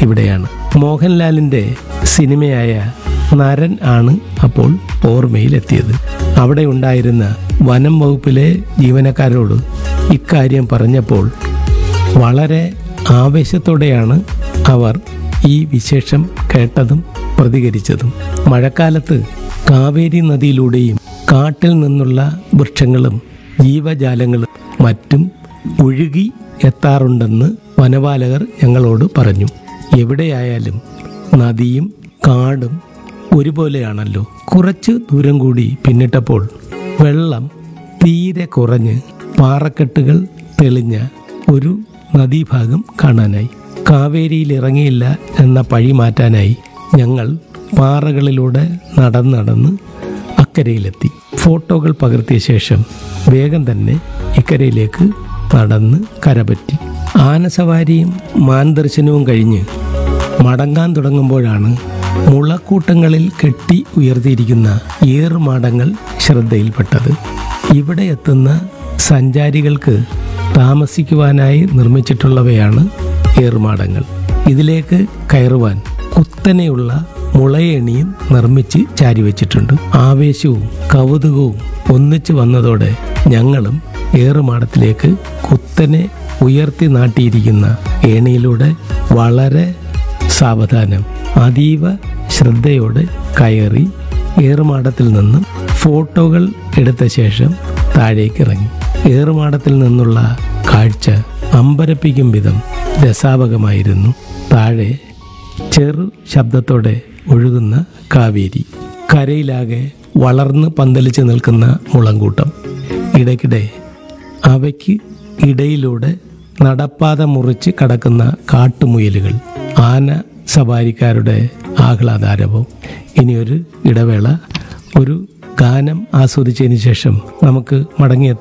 ഇവിടെയാണ് മോഹൻലാലിൻ്റെ സിനിമയായ നരൻ ആണ് അപ്പോൾ ഓർമ്മയിലെത്തിയത് അവിടെ ഉണ്ടായിരുന്ന വനം വകുപ്പിലെ ജീവനക്കാരോട് ഇക്കാര്യം പറഞ്ഞപ്പോൾ വളരെ ആവേശത്തോടെയാണ് അവർ ഈ വിശേഷം കേട്ടതും പ്രതികരിച്ചതും മഴക്കാലത്ത് കാവേരി നദിയിലൂടെയും കാട്ടിൽ നിന്നുള്ള വൃക്ഷങ്ങളും ജീവജാലങ്ങളും മറ്റും ഒഴുകി എത്താറുണ്ടെന്ന് വനപാലകർ ഞങ്ങളോട് പറഞ്ഞു എവിടെയായാലും നദിയും കാടും ഒരുപോലെയാണല്ലോ കുറച്ച് ദൂരം കൂടി പിന്നിട്ടപ്പോൾ വെള്ളം തീരെ കുറഞ്ഞ് പാറക്കെട്ടുകൾ തെളിഞ്ഞ ഒരു നദീഭാഗം കാണാനായി കാവേരിയിൽ ഇറങ്ങിയില്ല എന്ന പഴി മാറ്റാനായി ഞങ്ങൾ പാറകളിലൂടെ നടന്നടന്ന് അക്കരയിലെത്തി ഫോട്ടോകൾ പകർത്തിയ ശേഷം വേഗം തന്നെ ഇക്കരയിലേക്ക് നടന്ന് കരപറ്റി ആനസവാരിയും മാൻദർശനവും കഴിഞ്ഞ് മടങ്ങാൻ തുടങ്ങുമ്പോഴാണ് മുളക്കൂട്ടങ്ങളിൽ കെട്ടി ഉയർത്തിയിരിക്കുന്ന ഏറുമാടങ്ങൾ ശ്രദ്ധയിൽപ്പെട്ടത് ഇവിടെ എത്തുന്ന സഞ്ചാരികൾക്ക് താമസിക്കുവാനായി നിർമ്മിച്ചിട്ടുള്ളവയാണ് ഏറുമാടങ്ങൾ ഇതിലേക്ക് കയറുവാൻ കുത്തനെയുള്ള മുളയണിയും നിർമ്മിച്ച് ചാരിവെച്ചിട്ടുണ്ട് ആവേശവും കൗതുകവും ഒന്നിച്ചു വന്നതോടെ ഞങ്ങളും ഏറുമാടത്തിലേക്ക് കുത്തനെ ഉയർത്തി നാട്ടിയിരിക്കുന്ന ഏണിയിലൂടെ വളരെ സാവധാനം അതീവ ശ്രദ്ധയോടെ കയറി ഏറുമാടത്തിൽ നിന്നും ഫോട്ടോകൾ എടുത്ത ശേഷം താഴേക്ക് ഇറങ്ങി ഏറുമാടത്തിൽ നിന്നുള്ള കാഴ്ച അമ്പരപ്പിക്കും വിധം രസാവകമായിരുന്നു താഴെ ചെറു ശബ്ദത്തോടെ ഒഴുകുന്ന കാവേരി കരയിലാകെ വളർന്ന് പന്തലിച്ച് നിൽക്കുന്ന മുളങ്കൂട്ടം ഇടയ്ക്കിടെ അവയ്ക്ക് ഇടയിലൂടെ നടപ്പാത മുറിച്ച് കടക്കുന്ന കാട്ടുമുയലുകൾ ആന സവാരിക്കാരുടെ ആഹ്ലാദാരവം ഇനിയൊരു ഇടവേള ഒരു ഗാനം ആസ്വദിച്ചതിന് ശേഷം നമുക്ക് മടങ്ങിയെത്താം